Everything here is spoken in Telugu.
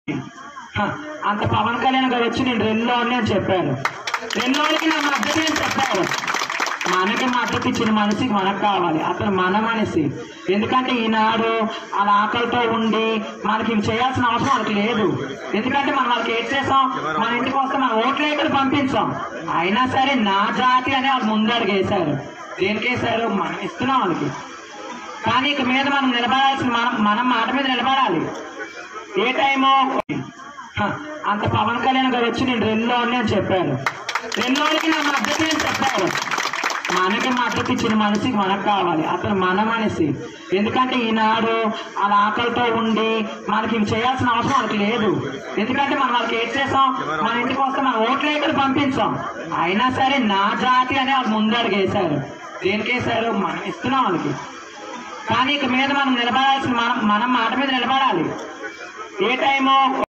హ, అంత పవన్ కళ్యాణ్ గారు వచ్చి నేను రెల్లోని అని చెప్పారు రెల్లోనికి నా మద్దతు అని చెప్పారు మనకి మద్దతు ఇచ్చిన మనిషికి మనకు కావాలి అతను మన మనిషి ఎందుకంటే ఈనాడు అలా ఆకలితో ఉండి మనకి ఇవి చేయాల్సిన అవసరం వాళ్ళకి లేదు ఎందుకంటే మనం వాళ్ళకి ఏం చేసాం మన ఇంటికి వస్తే మనం ఓట్లు ఇక్కడ పంపించాం అయినా సరే నా జాతి అని వాళ్ళు ముందడుగు వేశారు దేనికి వేశారు మనం ఇస్తున్నాం వాళ్ళకి కానీ ఇక మీద మనం నిలబడాల్సిన మనం మనం మాట మీద నిలబడాలి ఏ టైమో హ, అంత పవన్ కళ్యాణ్ గారు వచ్చి నేను రెల్లోని అని చెప్పారు రెల్లోనికి నా మద్దతు అని చెప్పారు మనకి మద్దతు ఇచ్చిన మనిషికి మనకు కావాలి అతను మన మనిషి ఎందుకంటే ఈనాడు అలా ఆకలితో ఉండి మనకి ఇవి చేయాల్సిన అవసరం వాళ్ళకి లేదు ఎందుకంటే మనం వాళ్ళకి ఏం చేసాం మన ఇంటికి వస్తే మనం ఓట్లు ఇక్కడ పంపించాం అయినా సరే నా జాతి అని వాళ్ళు ముందడుగు వేశారు దేనికి వేశారు మనం ఇస్తున్నాం వాళ్ళకి కానీ ఇక మీద మనం నిలబడాల్సిన మనం మనం మాట మీద నిలబడాలి ఏ టైమో